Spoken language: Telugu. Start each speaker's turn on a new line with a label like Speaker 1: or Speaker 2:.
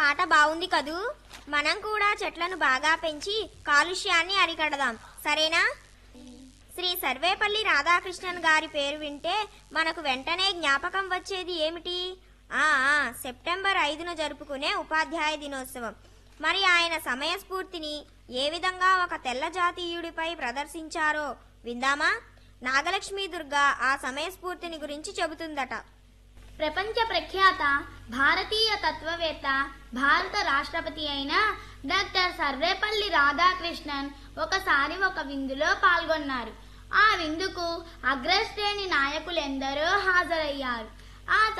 Speaker 1: పాట బాగుంది కదూ మనం కూడా చెట్లను బాగా పెంచి కాలుష్యాన్ని అరికడదాం సరేనా శ్రీ సర్వేపల్లి రాధాకృష్ణన్ గారి పేరు వింటే మనకు వెంటనే జ్ఞాపకం వచ్చేది ఏమిటి ఆ ఆ, సెప్టెంబర్ ఐదున జరుపుకునే ఉపాధ్యాయ దినోత్సవం మరి ఆయన సమయస్ఫూర్తిని ఏ విధంగా ఒక తెల్ల జాతీయుడిపై ప్రదర్శించారో విందామా నాగలక్ష్మి దుర్గా ఆ సమయస్ఫూర్తిని గురించి చెబుతుందట
Speaker 2: ప్రపంచ ప్రఖ్యాత భారతీయ తత్వవేత్త భారత రాష్ట్రపతి అయిన డాక్టర్ సర్వేపల్లి రాధాకృష్ణన్ ఒకసారి ఒక విందులో పాల్గొన్నారు ఆ విందుకు అగ్రశ్రేణి నాయకులెందరో హాజరయ్యారు ఆ